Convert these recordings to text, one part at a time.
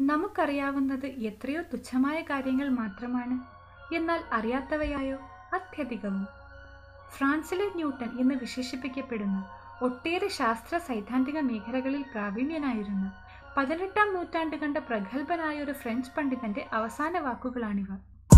നമുക്കറിയാവുന്നത് എത്രയോ തുച്ഛമായ കാര്യങ്ങൾ മാത്രമാണ് എന്നാൽ അറിയാത്തവയായോ അത്യധികവും ഫ്രാൻസിലെ ന്യൂട്ടൺ എന്ന് വിശേഷിപ്പിക്കപ്പെടുന്ന ഒട്ടേറെ ശാസ്ത്ര സൈദ്ധാന്തിക മേഖലകളിൽ പ്രാവീണ്യനായിരുന്ന പതിനെട്ടാം നൂറ്റാണ്ട് കണ്ട പ്രഗത്ഭനായ ഒരു ഫ്രഞ്ച് പണ്ഡിതന്റെ അവസാന വാക്കുകളാണിവ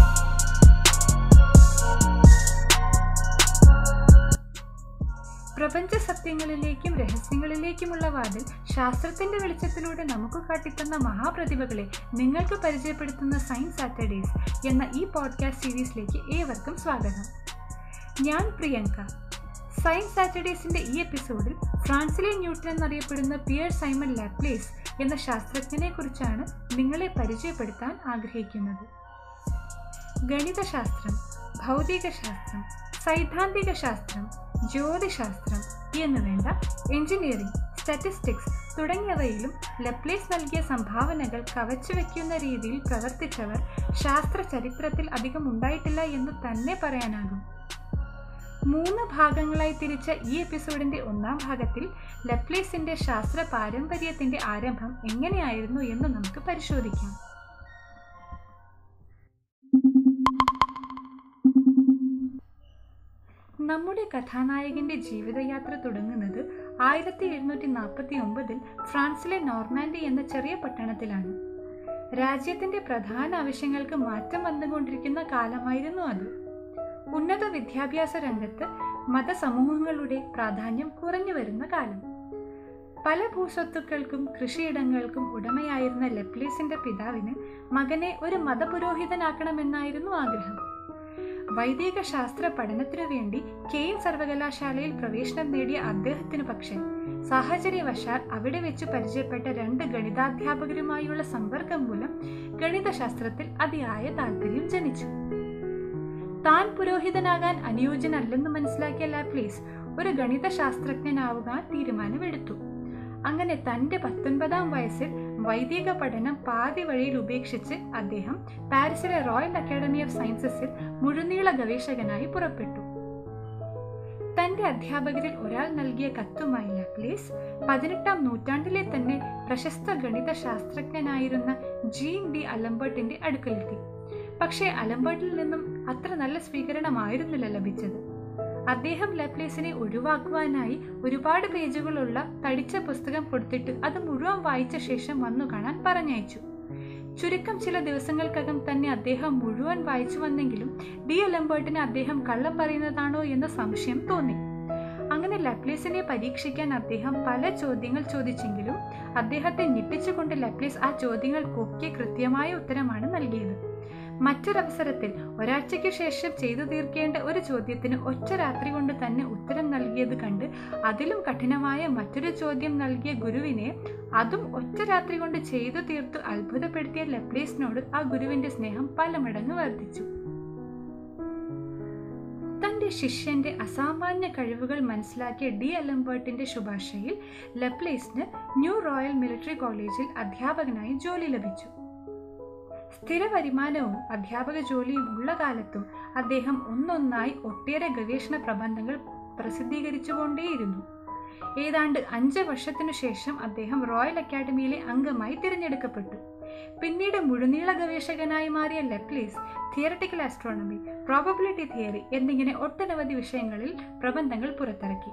പ്രപഞ്ച സത്യങ്ങളിലേക്കും രഹസ്യങ്ങളിലേക്കുമുള്ള വാതിൽ ശാസ്ത്രത്തിന്റെ വെളിച്ചത്തിലൂടെ നമുക്ക് കാട്ടിത്തന്ന മഹാപ്രതിഭകളെ നിങ്ങൾക്ക് പരിചയപ്പെടുത്തുന്ന സയൻസ് സാറ്റർഡേസ് എന്ന ഈ പോഡ്കാസ്റ്റ് സീരീസിലേക്ക് ഏവർക്കും സ്വാഗതം ഞാൻ പ്രിയങ്ക സയൻസ് സാറ്റർഡേസിന്റെ ഈ എപ്പിസോഡിൽ ഫ്രാൻസിലെ ന്യൂട്ടൺ എന്നറിയപ്പെടുന്ന പിയർ സൈമൺ ലാപ്ലേസ് എന്ന ശാസ്ത്രജ്ഞനെ കുറിച്ചാണ് നിങ്ങളെ പരിചയപ്പെടുത്താൻ ആഗ്രഹിക്കുന്നത് ഗണിതശാസ്ത്രം ഭൗതികശാസ്ത്രം സൈദ്ധാന്തിക ശാസ്ത്രം ജ്യോതിശാസ്ത്രം എന്ന് വേണ്ട എഞ്ചിനീയറിംഗ് സ്റ്റാറ്റിസ്റ്റിക്സ് തുടങ്ങിയവയിലും ലപ്ലേസ് നൽകിയ സംഭാവനകൾ കവച്ചു വയ്ക്കുന്ന രീതിയിൽ പ്രവർത്തിച്ചവർ ശാസ്ത്ര ചരിത്രത്തിൽ അധികം ഉണ്ടായിട്ടില്ല എന്ന് തന്നെ പറയാനാകും മൂന്ന് ഭാഗങ്ങളായി തിരിച്ച ഈ എപ്പിസോഡിന്റെ ഒന്നാം ഭാഗത്തിൽ ലപ്ലേസിന്റെ ശാസ്ത്ര പാരമ്പര്യത്തിന്റെ ആരംഭം എങ്ങനെയായിരുന്നു എന്ന് നമുക്ക് പരിശോധിക്കാം നമ്മുടെ കഥാനായകന്റെ ജീവിതയാത്ര തുടങ്ങുന്നത് ആയിരത്തി എഴുന്നൂറ്റി നാൽപ്പത്തി ഒമ്പതിൽ ഫ്രാൻസിലെ നോർമാൻഡി എന്ന ചെറിയ പട്ടണത്തിലാണ് രാജ്യത്തിന്റെ പ്രധാന ആവശ്യങ്ങൾക്ക് മാറ്റം വന്നുകൊണ്ടിരിക്കുന്ന കാലമായിരുന്നു അത് ഉന്നത വിദ്യാഭ്യാസ രംഗത്ത് മതസമൂഹങ്ങളുടെ പ്രാധാന്യം കുറഞ്ഞു വരുന്ന കാലം പല ഭൂസ്വത്തുക്കൾക്കും കൃഷിയിടങ്ങൾക്കും ഉടമയായിരുന്ന ലെപ്ലീസിന്റെ പിതാവിന് മകനെ ഒരു മതപുരോഹിതനാക്കണമെന്നായിരുന്നു ആഗ്രഹം വൈദിക ശാസ്ത്ര പഠനത്തിനു വേണ്ടി കെയ്ൻ സർവകലാശാലയിൽ പ്രവേശനം നേടിയ അദ്ദേഹത്തിന് പക്ഷേ സാഹചര്യവശാൽ അവിടെ വെച്ച് പരിചയപ്പെട്ട രണ്ട് ഗണിതാധ്യാപകരുമായുള്ള സമ്പർക്കം മൂലം ഗണിതശാസ്ത്രത്തിൽ അതിയായ താല്പര്യം ജനിച്ചു താൻ പുരോഹിതനാകാൻ അനുയോജ്യനല്ലെന്ന് മനസ്സിലാക്കിയ ലാപ്ലേസ് ഒരു ഗണിതശാസ്ത്രജ്ഞനാവുക തീരുമാനമെടുത്തു അങ്ങനെ തന്റെ പത്തൊൻപതാം വയസ്സിൽ വൈദിക പഠനം പാതി വഴിയിൽ ഉപേക്ഷിച്ച് അദ്ദേഹം പാരീസിലെ റോയൽ അക്കാഡമി ഓഫ് സയൻസസിൽ മുഴുനീള ഗവേഷകനായി പുറപ്പെട്ടു തന്റെ അധ്യാപകരിൽ ഒരാൾ നൽകിയ കത്തുമായി ലപ്ലേസ് പതിനെട്ടാം നൂറ്റാണ്ടിലെ തന്നെ പ്രശസ്ത ഗണിത ശാസ്ത്രജ്ഞനായിരുന്ന ജീൻ ഡി അലംബർട്ടിന്റെ അടുക്കലെത്തി പക്ഷേ അലംബർട്ടിൽ നിന്നും അത്ര നല്ല സ്വീകരണമായിരുന്നില്ല ലഭിച്ചത് അദ്ദേഹം ലപ്ലേസിനെ ഒഴിവാക്കുവാനായി ഒരുപാട് പേജുകളുള്ള തടിച്ച പുസ്തകം കൊടുത്തിട്ട് അത് മുഴുവൻ വായിച്ച ശേഷം വന്നു കാണാൻ പറഞ്ഞയച്ചു ചുരുക്കം ചില ദിവസങ്ങൾക്കകം തന്നെ അദ്ദേഹം മുഴുവൻ വായിച്ചു വന്നെങ്കിലും ഡി അലംബേർട്ടിന് അദ്ദേഹം കള്ളം പറയുന്നതാണോ എന്ന സംശയം തോന്നി അങ്ങനെ ലപ്ലേസിനെ പരീക്ഷിക്കാൻ അദ്ദേഹം പല ചോദ്യങ്ങൾ ചോദിച്ചെങ്കിലും അദ്ദേഹത്തെ ഞെട്ടിച്ചുകൊണ്ട് ലപ്ലേസ് ആ ചോദ്യങ്ങൾക്കൊക്കെ കൃത്യമായ ഉത്തരമാണ് നൽകിയത് മറ്റൊരവസരത്തിൽ ഒരാഴ്ചയ്ക്ക് ശേഷം ചെയ്തു തീർക്കേണ്ട ഒരു ചോദ്യത്തിന് ഒറ്റ രാത്രി കൊണ്ട് തന്നെ ഉത്തരം നൽകിയത് കണ്ട് അതിലും കഠിനമായ മറ്റൊരു ചോദ്യം നൽകിയ ഗുരുവിനെ അതും ഒറ്റ രാത്രി കൊണ്ട് ചെയ്തു തീർത്തു അത്ഭുതപ്പെടുത്തിയ ലപ്ലേസിനോട് ആ ഗുരുവിന്റെ സ്നേഹം പല മടങ്ങ് വർദ്ധിച്ചു തന്റെ ശിഷ്യന്റെ അസാമാന്യ കഴിവുകൾ മനസ്സിലാക്കിയ ഡി അലംബേർട്ടിന്റെ ശുപാർശയിൽ ലപ്ലേസിന് ന്യൂ റോയൽ മിലിറ്ററി കോളേജിൽ അധ്യാപകനായി ജോലി ലഭിച്ചു സ്ഥിര വരുമാനവും അധ്യാപക ജോലിയും ഉള്ള കാലത്തും അദ്ദേഹം ഒന്നൊന്നായി ഒട്ടേറെ ഗവേഷണ പ്രബന്ധങ്ങൾ പ്രസിദ്ധീകരിച്ചുകൊണ്ടേയിരുന്നു ഏതാണ്ട് അഞ്ച് വർഷത്തിനു ശേഷം അദ്ദേഹം റോയൽ അക്കാഡമിയിലെ അംഗമായി തിരഞ്ഞെടുക്കപ്പെട്ടു പിന്നീട് മുഴുനീള ഗവേഷകനായി മാറിയ Laplace theoretical astronomy probability theory എന്നിങ്ങനെ ഒട്ടനവധി വിഷയങ്ങളിൽ പ്രബന്ധങ്ങൾ പുറത്തിറക്കി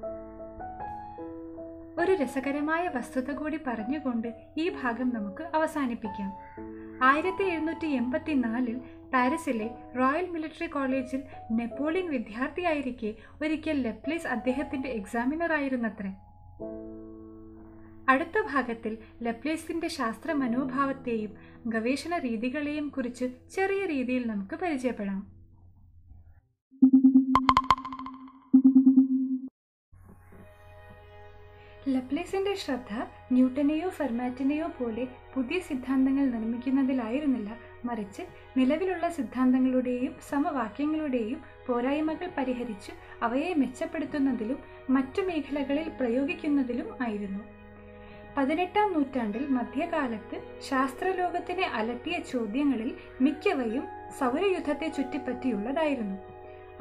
ഒരു രസകരമായ വസ്തുത കൂടി പറഞ്ഞുകൊണ്ട് ഈ ഭാഗം നമുക്ക് അവസാനിപ്പിക്കാം ആയിരത്തി എഴുന്നൂറ്റി എൺപത്തിനാലിൽ പാരീസിലെ റോയൽ മിലിറ്ററി കോളേജിൽ നെപ്പോളിയൻ വിദ്യാർത്ഥിയായിരിക്കെ ഒരിക്കൽ ലെപ്ലേസ് അദ്ദേഹത്തിന്റെ എക്സാമിനർ ആയിരുന്നത്രേ അടുത്ത ഭാഗത്തിൽ ലപ്ലേസിന്റെ ശാസ്ത്ര മനോഭാവത്തെയും ഗവേഷണ രീതികളെയും കുറിച്ച് ചെറിയ രീതിയിൽ നമുക്ക് പരിചയപ്പെടാം ലപ്ലേസിന്റെ ശ്രദ്ധ ന്യൂട്ടനെയോ ഫെർമാറ്റിനെയോ പോലെ പുതിയ സിദ്ധാന്തങ്ങൾ നിർമ്മിക്കുന്നതിലായിരുന്നില്ല മറിച്ച് നിലവിലുള്ള സിദ്ധാന്തങ്ങളുടെയും സമവാക്യങ്ങളുടെയും പോരായ്മകൾ പരിഹരിച്ച് അവയെ മെച്ചപ്പെടുത്തുന്നതിലും മറ്റു മേഖലകളിൽ പ്രയോഗിക്കുന്നതിലും ആയിരുന്നു പതിനെട്ടാം നൂറ്റാണ്ടിൽ മധ്യകാലത്ത് ശാസ്ത്രലോകത്തിനെ അലട്ടിയ ചോദ്യങ്ങളിൽ മിക്കവയും സൗരയുദ്ധത്തെ ചുറ്റിപ്പറ്റിയുള്ളതായിരുന്നു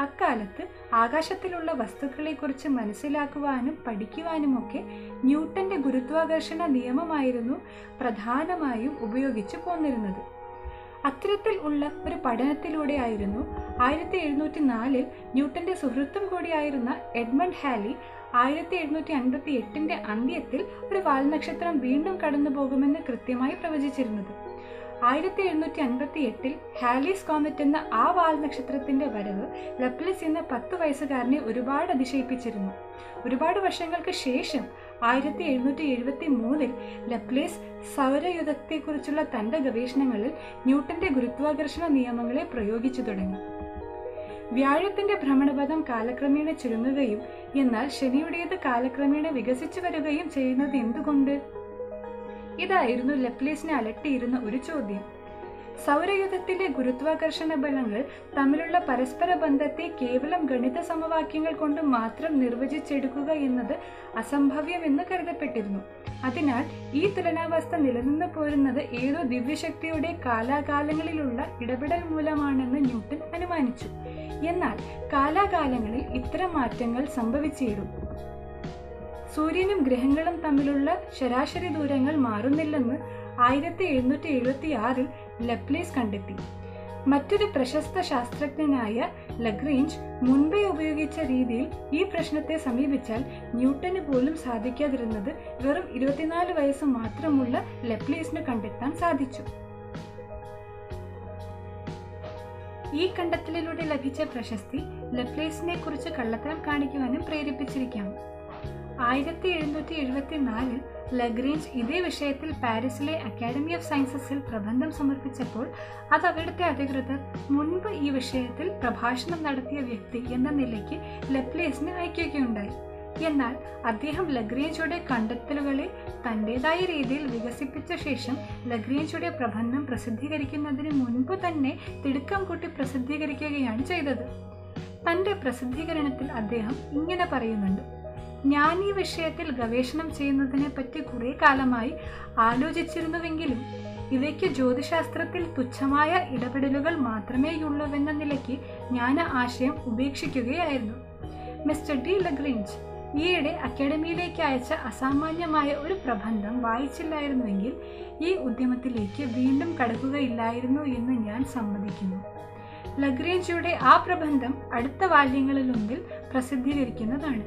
അക്കാലത്ത് ആകാശത്തിലുള്ള വസ്തുക്കളെക്കുറിച്ച് മനസ്സിലാക്കുവാനും പഠിക്കുവാനുമൊക്കെ ന്യൂട്ടന്റെ ഗുരുത്വാകർഷണ നിയമമായിരുന്നു പ്രധാനമായും ഉപയോഗിച്ചു പോന്നിരുന്നത് അത്തരത്തിൽ ഉള്ള ഒരു പഠനത്തിലൂടെയായിരുന്നു ആയിരത്തി എഴുന്നൂറ്റി നാലിൽ ന്യൂട്ടന്റെ സുഹൃത്തും കൂടിയായിരുന്ന എഡ്മണ്ട് ഹാലി ആയിരത്തി എഴുന്നൂറ്റി അൻപത്തി എട്ടിന്റെ അന്ത്യത്തിൽ ഒരു വാൽനക്ഷത്രം വീണ്ടും കടന്നു പോകുമെന്ന് കൃത്യമായി പ്രവചിച്ചിരുന്നത് ആയിരത്തി എഴുന്നൂറ്റി അൻപത്തി എട്ടിൽ ഹാലീസ് കോമറ്റ് എന്ന ആ വാൽ നക്ഷത്രത്തിന്റെ വരവ് ലപ്ലിസ് എന്ന പത്ത് വയസ്സുകാരനെ ഒരുപാട് അതിശയിപ്പിച്ചിരുന്നു ഒരുപാട് വർഷങ്ങൾക്ക് ശേഷം ആയിരത്തി എഴുന്നൂറ്റി എഴുപത്തി മൂന്നിൽ ലപ്ലേസ് സൗരയുധത്തെക്കുറിച്ചുള്ള തന്റെ ഗവേഷണങ്ങളിൽ ന്യൂട്ടന്റെ ഗുരുത്വാകർഷണ നിയമങ്ങളെ പ്രയോഗിച്ചു തുടങ്ങി വ്യാഴത്തിന്റെ ഭ്രമണപഥം കാലക്രമേണ ചുരുങ്ങുകയും എന്നാൽ ശനിയുടേത് കാലക്രമേണ വികസിച്ചു വരികയും ചെയ്യുന്നത് എന്തുകൊണ്ട് ഇതായിരുന്നു ലപ്ലേസിനെ അലട്ടിയിരുന്ന ഒരു ചോദ്യം സൗരയുധത്തിലെ ഗുരുത്വാകർഷണ ബലങ്ങൾ തമ്മിലുള്ള പരസ്പര ബന്ധത്തെ കേവലം ഗണിത സമവാക്യങ്ങൾ കൊണ്ട് മാത്രം നിർവചിച്ചെടുക്കുക എന്നത് അസംഭവ്യമെന്ന് കരുതപ്പെട്ടിരുന്നു അതിനാൽ ഈ തുലനാവസ്ഥ നിലനിന്നു പോരുന്നത് ഏതോ ദിവ്യശക്തിയുടെ കാലാകാലങ്ങളിലുള്ള ഇടപെടൽ മൂലമാണെന്ന് ന്യൂട്ടൻ അനുമാനിച്ചു എന്നാൽ കാലാകാലങ്ങളിൽ ഇത്തരം മാറ്റങ്ങൾ സംഭവിച്ചേരും സൂര്യനും ഗ്രഹങ്ങളും തമ്മിലുള്ള ശരാശരി ദൂരങ്ങൾ മാറുന്നില്ലെന്ന് ആയിരത്തി എഴുന്നൂറ്റി എഴുപത്തി ആറിൽ ലപ്ലേസ് കണ്ടെത്തി മറ്റൊരു പ്രശസ്ത ശാസ്ത്രജ്ഞനായ ലഗ്രീഞ്ച് മുൻപേ ഉപയോഗിച്ച രീതിയിൽ ഈ പ്രശ്നത്തെ സമീപിച്ചാൽ ന്യൂട്ടന് പോലും സാധിക്കാതിരുന്നത് വെറും ഇരുപത്തിനാല് വയസ്സ് മാത്രമുള്ള ലപ്ലേസിന് കണ്ടെത്താൻ സാധിച്ചു ഈ കണ്ടെത്തലിലൂടെ ലഭിച്ച പ്രശസ്തി ലപ്ലേസിനെ കുറിച്ച് കള്ളത്തരം കാണിക്കുവാനും പ്രേരിപ്പിച്ചിരിക്കാം ആയിരത്തി എഴുന്നൂറ്റി എഴുപത്തി നാലിൽ ലഗ്രീഞ്ച് ഇതേ വിഷയത്തിൽ പാരീസിലെ അക്കാഡമി ഓഫ് സയൻസസിൽ പ്രബന്ധം സമർപ്പിച്ചപ്പോൾ അത് അവിടുത്തെ അധികൃതർ മുൻപ് ഈ വിഷയത്തിൽ പ്രഭാഷണം നടത്തിയ വ്യക്തി എന്ന നിലയ്ക്ക് ലപ്ലേസിന് അയക്കുകയുണ്ടായി എന്നാൽ അദ്ദേഹം ലഗ്രീഞ്ചുടെ കണ്ടെത്തലുകളെ തൻ്റെതായ രീതിയിൽ വികസിപ്പിച്ച ശേഷം ലഗ്രീഞ്ചുടെ പ്രബന്ധം പ്രസിദ്ധീകരിക്കുന്നതിന് മുൻപ് തന്നെ തിടുക്കം കൂട്ടി പ്രസിദ്ധീകരിക്കുകയാണ് ചെയ്തത് തൻ്റെ പ്രസിദ്ധീകരണത്തിൽ അദ്ദേഹം ഇങ്ങനെ പറയുന്നുണ്ട് ഞാൻ ഈ വിഷയത്തിൽ ഗവേഷണം ചെയ്യുന്നതിനെ പറ്റി കുറേ കാലമായി ആലോചിച്ചിരുന്നുവെങ്കിലും ഇവയ്ക്ക് ജ്യോതിശാസ്ത്രത്തിൽ തുച്ഛമായ ഇടപെടലുകൾ മാത്രമേയുള്ളൂവെന്ന നിലയ്ക്ക് ഞാൻ ആ ആശയം ഉപേക്ഷിക്കുകയായിരുന്നു മിസ്റ്റർ ഡി ലഗ്രീഞ്ച് ഈയിടെ അക്കാഡമിയിലേക്ക് അയച്ച അസാമാന്യമായ ഒരു പ്രബന്ധം വായിച്ചില്ലായിരുന്നുവെങ്കിൽ ഈ ഉദ്യമത്തിലേക്ക് വീണ്ടും കടക്കുകയില്ലായിരുന്നു എന്ന് ഞാൻ സമ്മതിക്കുന്നു ലഗ്രീഞ്ചയുടെ ആ പ്രബന്ധം അടുത്ത വാല്യങ്ങളിലൊന്നിൽ പ്രസിദ്ധീകരിക്കുന്നതാണ്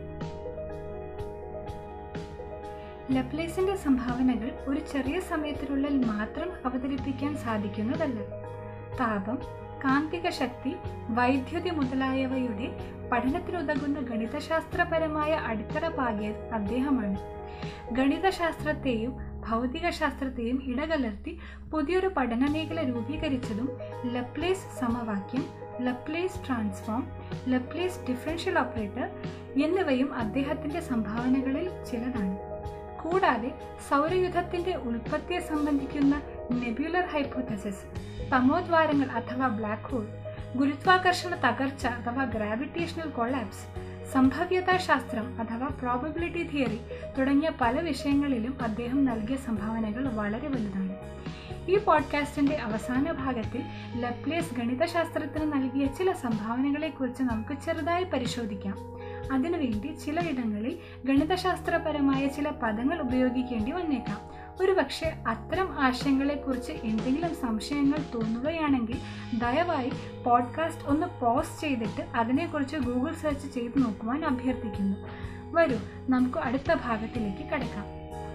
ലപ്ലേസിന്റെ സംഭാവനകൾ ഒരു ചെറിയ സമയത്തിനുള്ളിൽ മാത്രം അവതരിപ്പിക്കാൻ സാധിക്കുന്നതല്ല താപം കാന്തിക ശക്തി വൈദ്യുതി മുതലായവയുടെ പഠനത്തിനുതകുന്ന ഗണിതശാസ്ത്രപരമായ അടിത്തറ പാകിയത് അദ്ദേഹമാണ് ഗണിതശാസ്ത്രത്തെയും ഭൗതികശാസ്ത്രത്തെയും ഇടകലർത്തി പുതിയൊരു പഠന മേഖല രൂപീകരിച്ചതും ലപ്ലേസ് സമവാക്യം Laplace transform Laplace differential operator എന്നിവയും അദ്ദേഹത്തിന്റെ സംഭാവനകളിൽ ചിലതാണ് കൂടാതെ സൗരയുധത്തിന്റെ ഉൽപ്പത്തിയെ സംബന്ധിക്കുന്ന നെബ്യുലർ ഹൈപ്പോത്തസിസ് തമോദ്വാരങ്ങൾ അഥവാ ബ്ലാക്ക് ഹോൾ ഗുരുത്വാകർഷണ തകർച്ച അഥവാ ഗ്രാവിറ്റേഷണൽ കൊളാപ്സ് സംഭവ്യതാ ശാസ്ത്രം അഥവാ പ്രോബബിലിറ്റി തിയറി തുടങ്ങിയ പല വിഷയങ്ങളിലും അദ്ദേഹം നൽകിയ സംഭാവനകൾ വളരെ വലുതാണ് ഈ പോഡ്കാസ്റ്റിന്റെ അവസാന ഭാഗത്തിൽ ലപ്ലേസ് ഗണിതശാസ്ത്രത്തിന് നൽകിയ ചില സംഭാവനകളെക്കുറിച്ച് നമുക്ക് ചെറുതായി പരിശോധിക്കാം അതിനുവേണ്ടി ചിലയിടങ്ങളിൽ ഗണിതശാസ്ത്രപരമായ ചില പദങ്ങൾ ഉപയോഗിക്കേണ്ടി വന്നേക്കാം ഒരുപക്ഷെ അത്തരം ആശയങ്ങളെക്കുറിച്ച് എന്തെങ്കിലും സംശയങ്ങൾ തോന്നുകയാണെങ്കിൽ ദയവായി പോഡ്കാസ്റ്റ് ഒന്ന് പോസ് ചെയ്തിട്ട് അതിനെക്കുറിച്ച് ഗൂഗിൾ സെർച്ച് ചെയ്ത് നോക്കുവാൻ അഭ്യർത്ഥിക്കുന്നു വരൂ നമുക്ക് അടുത്ത ഭാഗത്തിലേക്ക് കടക്കാം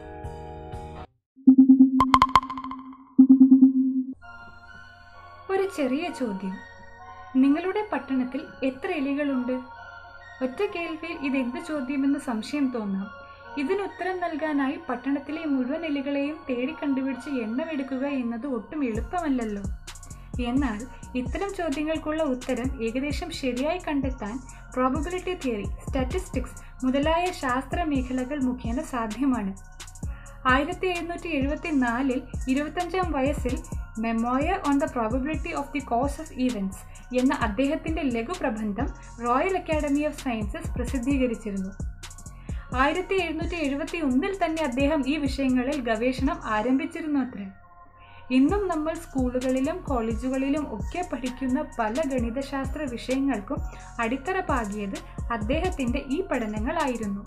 ഒരു ചെറിയ ചോദ്യം നിങ്ങളുടെ പട്ടണത്തിൽ എത്ര എലികളുണ്ട് ഒറ്റ കേൾവിയിൽ ഇതെന്ത് ചോദ്യമെന്ന് സംശയം തോന്നാം ഇതിനുത്തരം നൽകാനായി പട്ടണത്തിലെ മുഴുവൻ എലികളെയും തേടി കണ്ടുപിടിച്ച് എണ്ണമെടുക്കുക എന്നത് ഒട്ടും എളുപ്പമല്ലല്ലോ എന്നാൽ ഇത്തരം ചോദ്യങ്ങൾക്കുള്ള ഉത്തരം ഏകദേശം ശരിയായി കണ്ടെത്താൻ പ്രോബബിലിറ്റി തിയറി സ്റ്റാറ്റിസ്റ്റിക്സ് മുതലായ ശാസ്ത്ര മേഖലകൾ മുഖേന സാധ്യമാണ് ആയിരത്തി എഴുന്നൂറ്റി എഴുപത്തി നാലിൽ ഇരുപത്തഞ്ചാം വയസ്സിൽ memoir on the probability of the cause of events എന്ന അദ്ദേഹത്തിൻ്റെ ലഘുപ്രബന്ധം റോയൽ അക്കാഡമി ഓഫ് സയൻസസ് പ്രസിദ്ധീകരിച്ചിരുന്നു ആയിരത്തി എഴുന്നൂറ്റി എഴുപത്തി ഒന്നിൽ തന്നെ അദ്ദേഹം ഈ വിഷയങ്ങളിൽ ഗവേഷണം ആരംഭിച്ചിരുന്നു അത്രേ ഇന്നും നമ്മൾ സ്കൂളുകളിലും കോളേജുകളിലും ഒക്കെ പഠിക്കുന്ന പല ഗണിതശാസ്ത്ര വിഷയങ്ങൾക്കും അടിത്തറ പാകിയത് അദ്ദേഹത്തിൻ്റെ ഈ പഠനങ്ങളായിരുന്നു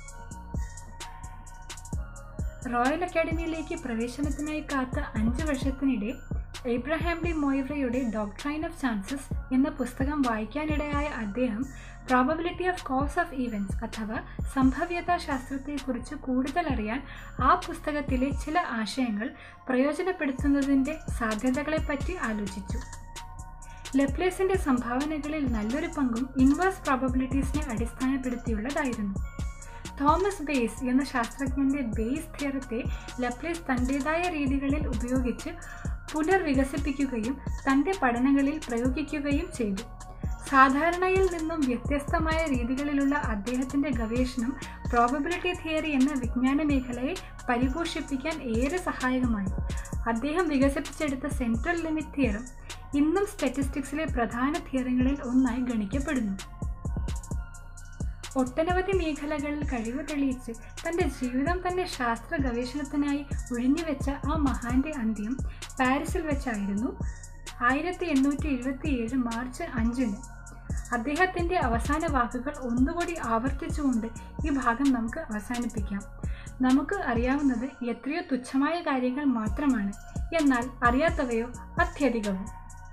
റോയൽ അക്കാഡമിയിലേക്ക് പ്രവേശനത്തിനായി കാത്ത അഞ്ച് വർഷത്തിനിടെ എബ്രഹാം ഡി മോയ്വ്രയുടെ ഡോക്ട്രൈൻ ഓഫ് ചാൻസസ് എന്ന പുസ്തകം വായിക്കാനിടയായ അദ്ദേഹം probability of cause of events അഥവാ സംഭവ്യതാ ശാസ്ത്രത്തെക്കുറിച്ച് കൂടുതൽ അറിയാൻ ആ പുസ്തകത്തിലെ ചില ആശയങ്ങൾ പ്രയോജനപ്പെടുത്തുന്നതിൻ്റെ സാധ്യതകളെപ്പറ്റി ആലോചിച്ചു ലെപ്ലേസിൻ്റെ സംഭാവനകളിൽ നല്ലൊരു പങ്കും ഇൻവേഴ്സ് പ്രോബബിലിറ്റീസിനെ അടിസ്ഥാനപ്പെടുത്തിയുള്ളതായിരുന്നു തോമസ് ബേസ് എന്ന ശാസ്ത്രജ്ഞന്റെ ബേസ് തിയറത്തെ ലപ്ലേസ് തൻ്റെതായ രീതികളിൽ ഉപയോഗിച്ച് പുനർവികസിപ്പിക്കുകയും തൻ്റെ പഠനങ്ങളിൽ പ്രയോഗിക്കുകയും ചെയ്തു സാധാരണയിൽ നിന്നും വ്യത്യസ്തമായ രീതികളിലുള്ള അദ്ദേഹത്തിൻ്റെ ഗവേഷണം പ്രോബബിലിറ്റി തിയറി എന്ന വിജ്ഞാന മേഖലയെ പരിപോഷിപ്പിക്കാൻ ഏറെ സഹായകമായി അദ്ദേഹം വികസിപ്പിച്ചെടുത്ത സെൻട്രൽ ലിമിറ്റ് തിയറം ഇന്നും സ്റ്റാറ്റിസ്റ്റിക്സിലെ പ്രധാന തിയറങ്ങളിൽ ഒന്നായി ഗണിക്കപ്പെടുന്നു ഒട്ടനവധി മേഖലകളിൽ കഴിവ് തെളിയിച്ച് തൻ്റെ ജീവിതം തന്നെ ശാസ്ത്ര ഗവേഷണത്തിനായി ഒഴിഞ്ഞുവെച്ച ആ മഹാന്റെ അന്ത്യം പാരീസിൽ വെച്ചായിരുന്നു ആയിരത്തി എണ്ണൂറ്റി എഴുപത്തി ഏഴ് മാർച്ച് അഞ്ചിന് അദ്ദേഹത്തിൻ്റെ അവസാന വാക്കുകൾ ഒന്നുകൂടി ആവർത്തിച്ചുകൊണ്ട് ഈ ഭാഗം നമുക്ക് അവസാനിപ്പിക്കാം നമുക്ക് അറിയാവുന്നത് എത്രയോ തുച്ഛമായ കാര്യങ്ങൾ മാത്രമാണ് എന്നാൽ അറിയാത്തവയോ അത്യധികവും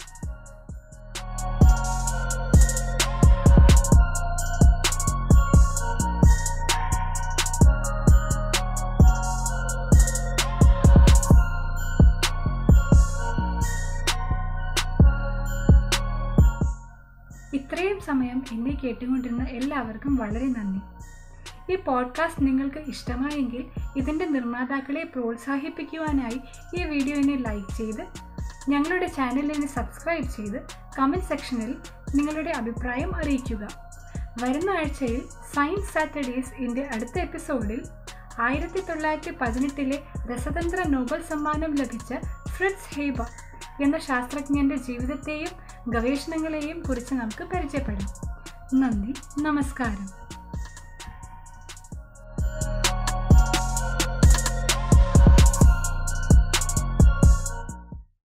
ഇത്രയും സമയം എന്നെ കേട്ടുകൊണ്ടിരുന്ന എല്ലാവർക്കും വളരെ നന്ദി ഈ പോഡ്കാസ്റ്റ് നിങ്ങൾക്ക് ഇഷ്ടമായെങ്കിൽ ഇതിൻ്റെ നിർമ്മാതാക്കളെ പ്രോത്സാഹിപ്പിക്കുവാനായി ഈ വീഡിയോനെ ലൈക്ക് ചെയ്ത് ഞങ്ങളുടെ ചാനലിനെ സബ്സ്ക്രൈബ് ചെയ്ത് കമൻറ്റ് സെക്ഷനിൽ നിങ്ങളുടെ അഭിപ്രായം അറിയിക്കുക വരുന്ന ആഴ്ചയിൽ സയൻസ് സാറ്റർഡേസ് എൻ്റെ അടുത്ത എപ്പിസോഡിൽ ആയിരത്തി തൊള്ളായിരത്തി പതിനെട്ടിലെ രസതന്ത്ര നോബൽ സമ്മാനം ലഭിച്ച ഫ്രിഡ്സ് ഹെയ്ബ എന്ന ശാസ്ത്രജ്ഞൻ്റെ ജീവിതത്തെയും ഗവേഷണങ്ങളെയും കുറിച്ച് നമുക്ക് പരിചയപ്പെടാം നന്ദി നമസ്കാരം